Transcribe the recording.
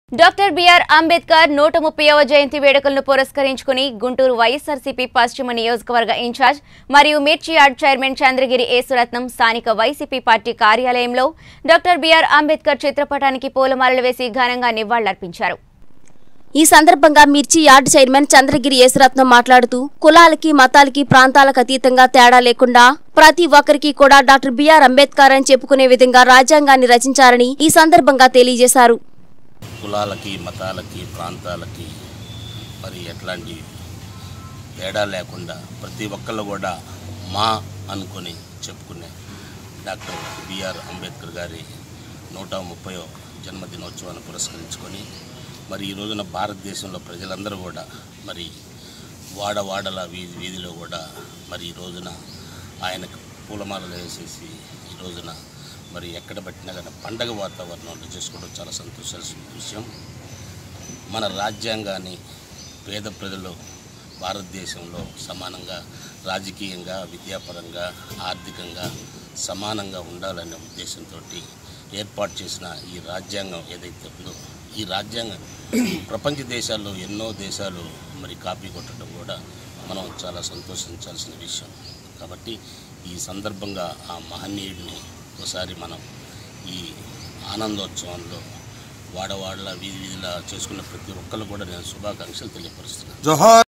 doctor B R Ambedkar నూట ముప్పైవ జయంతి వేడుకలను పురస్కరించుకుని గుంటూరు వైఎస్ఆర్సీపీ పశ్చిమ నియోజకవర్గ ఇన్ఛార్జ్ మరియు మిర్చి యార్డ్ చైర్మన్ చంద్రగిరి యేసురత్నం స్థానిక వైసీపీ పార్టీ కార్యాలయంలో డాక్టర్ బిఆర్ అంబేద్కర్ చిత్రపటానికి పూలమాలలు వేసి ఘనంగా నివాళులర్పించారు ఈ సందర్భంగా మిర్చి యార్డ్ చైర్మన్ చంద్రగిరి యేసురత్నం మాట్లాడుతూ కులాలకి మతాలకి ప్రాంతాలకు అతీతంగా తేడా లేకుండా ప్రతి ఒక్కరికి కూడా డాక్టర్ బిఆర్ అంబేద్కర్ అని చెప్పుకునే విధంగా రాజ్యాంగాన్ని రచించారని ఈ సందర్భంగా తెలియజేశారు కులాలకి మతాలకి ప్రాంతాలకి మరి ఎట్లాంటి తేడా లేకుండా ప్రతి ఒక్కళ్ళు కూడా మా అనుకొని చెప్పుకునే డాక్టర్ బిఆర్ అంబేద్కర్ గారి నూట ముప్పయో జన్మదినోత్సవాన్ని పురస్కరించుకొని మరి ఈ రోజున భారతదేశంలో ప్రజలందరూ కూడా మరి వాడవాడల వీధి వీధిలో కూడా మరి ఈ రోజున ఆయనకు పూలమాలలు వేసేసి ఈ రోజున మరి ఎక్కడ పెట్టినా కానీ పండగ వాతావరణంలో చేసుకోవడం చాలా సంతోషాల్సిన విషయం మన రాజ్యాంగాన్ని పేద ప్రజలు భారతదేశంలో సమానంగా రాజకీయంగా విద్యాపరంగా ఆర్థికంగా సమానంగా ఉండాలనే ఉద్దేశంతో ఏర్పాటు చేసిన ఈ రాజ్యాంగం ఏదైతే ఉందో ఈ రాజ్యాంగం ప్రపంచ దేశాల్లో ఎన్నో దేశాలు మరి కాపీ కొట్టడం కూడా మనం చాలా సంతోషించాల్సిన విషయం కాబట్టి ఈ సందర్భంగా ఆ మహనీయుడిని ఒకసారి మనం ఈ ఆనందోత్సవంలో వాడవాడల వీధి వీధిలా చేసుకున్న ప్రతి ఒక్కరు కూడా నేను శుభాకాంక్షలు తెలియపరుస్తున్నాను జోహార్